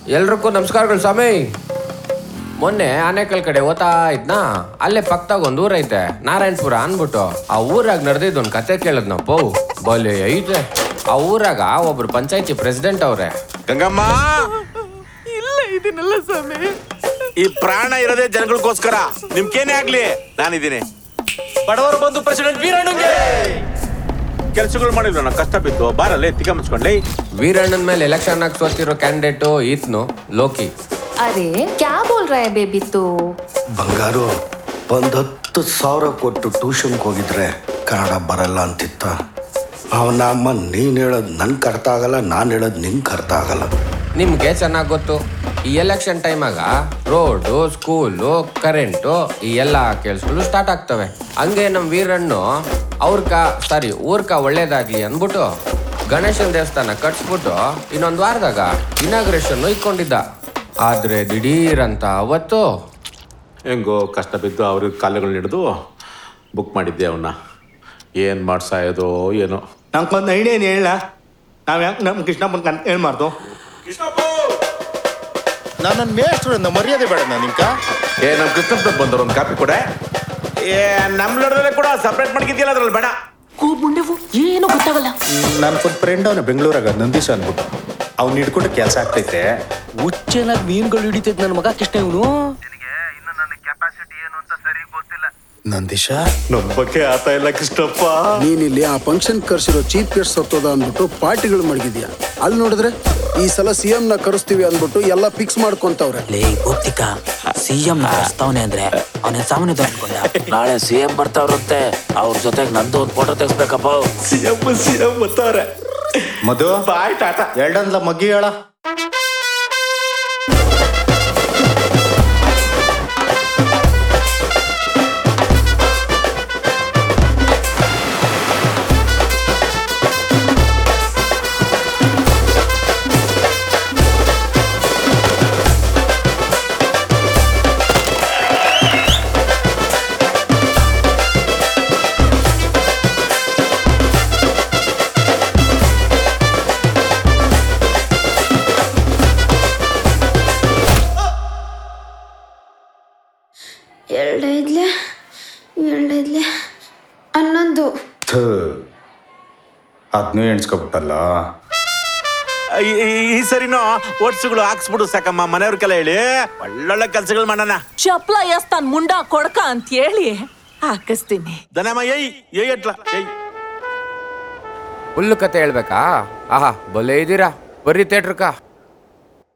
ಎಲ್ರಿಗೂ ನಮಸ್ಕಾರಗಳು ಸ್ವಾಮಿ ಮೊನ್ನೆ ಆನೇಕಲ್ ಕಡೆ ಓದ್ತಾ ಇದ್ನಾ ಅಲ್ಲೇ ಪಕ್ಕದಾಗ ಒಂದು ಊರೈತೆ ನಾರಾಯಣಪುರ ಅನ್ಬಿಟ್ಟು ಆ ಊರಾಗ ನಡೆದಿದ್ದು ಒಂದು ಕತೆ ಕೇಳದ್ನ ಪೋ ಬಲೆ ಐತೆ ಆ ಊರಾಗ ಒಬ್ರು ಪಂಚಾಯತಿ ಪ್ರೆಸಿಡೆಂಟ್ ಅವ್ರೆ ಗಂಗಮ್ಮ ಇಲ್ಲ ಇದನ್ನೆಲ್ಲ ಸ್ವಾಮಿ ಈ ಪ್ರಾಣ ಇರೋದೇ ಜನಗಳಿಗೋಸ್ಕರ ನಿಮ್ಗೇನೇ ಆಗ್ಲಿ ನಾನಿದ್ದೀನಿ ಬಡವರು ಬಂದು ಪ್ರೆಸಿಡೆಂಟ್ ವೀರಣ್ಣಂಗೆ ಕೆಲಸಗಳು ಮಾಡಿದ್ರು ನಾನು ಕಷ್ಟ ಬಿದ್ದು ಬಾರಲ್ಲೇ ತಿಗ ಮುಚ್ಕೊಂಡ್ಲಿ ವೀರಣ್ಣನ ಮೇಲೆ ಎಲೆಕ್ಷನ್ ಆಗಿ ಸೋತಿರೋ ಕ್ಯಾಂಡಿಡೇಟು ಈತ್ನು ಲೋಕಿ अरे क्या बोल रहा है बेबी तू ಬಂಗಾರು ಒಂದು ಹತ್ತು ಸಾವಿರ ಕೊಟ್ಟು ಟ್ಯೂಷನ್ಗೆ ಹೋಗಿದ್ರೆ ಕನ್ನಡ ಬರಲ್ಲ ಅಂತಿತ್ತ ಅವನ ಅಮ್ಮ ನೀನು ಹೇಳೋದು ನನ್ಗೆ ಅರ್ಥ ಆಗಲ್ಲ ನಾನು ಹೇಳೋದು ನಿಂಗೆ ಅರ್ಥ ಆಗಲ್ಲ ನಿಮ್ಗೆ ಚೆನ್ನಾಗಿ ಗೊತ್ತು ಈ ಎಲೆಕ್ಷನ್ ಟೈಮಾಗ ರೋಡು ಸ್ಕೂಲು ಕರೆಂಟು ಈ ಎಲ್ಲ ಕೆಲ್ಸಗಳು ಸ್ಟಾರ್ಟ್ ಆಗ್ತವೆ ಹಂಗೆ ನಮ್ಮ ವೀರಣ್ಣು ಅವ್ರಕ ಸಾರಿ ಊರ್ಕ ಒಳ್ಳೇದಾಗ್ಲಿ ಅಂದ್ಬಿಟ್ಟು ಗಣೇಶನ ದೇವಸ್ಥಾನ ಕಟ್ಸ್ಬಿಟ್ಟು ಇನ್ನೊಂದು ವಾರದಾಗ ಇನಾಗ್ರೇಷನ್ ಇಟ್ಕೊಂಡಿದ್ದ ಆದ್ರೆ ದಿಢೀರಂತ ಅವತ್ತು ಹೆಂಗೋ ಕಷ್ಟ ಬಿದ್ದು ಅವ್ರಿಗೆ ಕಾಲುಗಳನ್ನ ಹಿಡಿದು ಬುಕ್ ಮಾಡಿದ್ದೆ ಅವನ್ನ ಏನು ಮಾಡ್ಸಾಯೋದೋ ಏನೋ ನಂಗೊಂದು ಐಡಿಯಾ ಏನು ಹೇಳ ನಾವು ಯಾಕೆ ನಮ್ಮ ಕೃಷ್ಣಪ್ಪನ ಕನ್ ಏನು ಮಾಡ್ದು ನನ್ನ ಮೇಷ್ಟ್ರಿಂದ ಮರ್ಯಾದೆ ಬೇಡ ನಿಂಕ ಏ ನಮ್ಮ ಕೃಷ್ಣಪ್ಪ ಬಂದವ್ರು ಒಂದು ಕಾಪಿ ಕೊಡೆ ಏ ನಮ್ಮ ಲಡ್ರಲ್ಲೇ ಕೂಡ ಸಪ್ರೇಟ್ ಮಾಡ್ಕಿದ್ಯಲ್ಲ ಅದ್ರಲ್ಲಿ ಬೇಡ ಕೂಗ್ಬುಂಡೆವು ಏನು ಗೊತ್ತಾಗಲ್ಲ ನನ್ಗೊಂದು ಫ್ರೆಂಡ್ ಅವನ ಬೆಂಗಳೂರಾಗ ನಂದೀಶ ಅನ್ಬಿಟ್ಟು ಅವ್ನು ಹಿಡ್ಕೊಂಡು ಕೆಲಸ ಆಗ್ತೈತೆ ಹುಚ್ಚನಾಗಿ ಮೀನ್ಗಳು ಹಿಡಿತೈತ್ ನನ್ನ ಮಗ ಕೃಷ್ಣ ಇವನು ನಂದೀಶ ನನ್ನ ಬಗ್ಗೆ ಆತ ಇಲ್ಲ ಕೃಷ್ಣಪ್ಪ ನೀನಿಲ್ಲಿ ಆ ಫಂಕ್ಷನ್ ಕರ್ಸಿರೋ ಚೀಫ್ ಗೆಸ್ಟ್ ಸತ್ತೋದ ಅಂದ್ಬಿಟ್ಟು ಪಾರ್ಟಿಗಳು ಮಡಗಿದ್ಯಾ ಅಲ್ಲಿ ನೋಡಿದ್ರೆ ಈ ಸಲ ಸಿ ನ ಕರೆಸ್ತೀವಿ ಅಂದ್ಬಿಟ್ಟು ಎಲ್ಲ ಫಿಕ್ಸ್ ಮಾಡ್ಕೊಂತವ್ರೆ ಲೇ ಭೌತಿಕ ಸಿ ಎಂ ಕರೆಸ್ತಾವನೆ ಅಂದ್ರೆ ಅವನ ಸಾಮಾನ್ಯ ಅನ್ಕೊಂಡ ನಾಳೆ ಸಿ ಎಂ ಬರ್ತಾವ್ರಂತೆ ಅವ್ರ ಜೊತೆಗೆ ನಂದು ಒಂದು ಫೋಟೋ ತೆಗಿಸ್ಬೇಕಪ್ಪ ಸಿಎಂ ಸಿಎಂ ಬರ್ತಾವ್ರೆ ಮಧು ಬಾಯ್ ಟಾಟ ಎರಡಂದ್ಲ ಮಗ್ಗಿ ಹೇಳ ಎರಡೈದ್ಲೆ ಎರಡೈದ್ಲೆ ಹನ್ನೊಂದು ಅದನ್ನೂ ಎಣ್ಸ್ಕೊಬಿಟ್ಟಲ್ಲ ಈ- ಈ- ಈ ಸರಿನೂ ಓಟ್ಸ್ಗಳು ಹಾಕ್ಸ್ಬಿಡು ಸಾಕಮ್ಮ ಮನೆಯವ್ರಿಗೆಲ್ಲ ಹೇಳಿ ಒಳ್ಳೊಳ್ಳೆ ಕೆಲಸಗಳು ಮಾಡೋಣ ಚಪ್ಲ ಎಸ್ತಾನ್ ಮುಂಡ ಕೊಡ್ಕ ಅಂತ ಹೇಳಿ ಹಾಕಿಸ್ತೀನಿ ದನಮ್ಮ ಏಯ್ ಏಯ್ ಅಟ್ಲ ಏಯ್ ಹುಲ್ಲು ಕತೆ ಹೇಳ್ಬೇಕಾ ಆಹಾ ಬಲೆ ಇದ್ದೀರಾ ಬರ್ರಿ ಥಿಯೇಟ್ರಕ್ಕ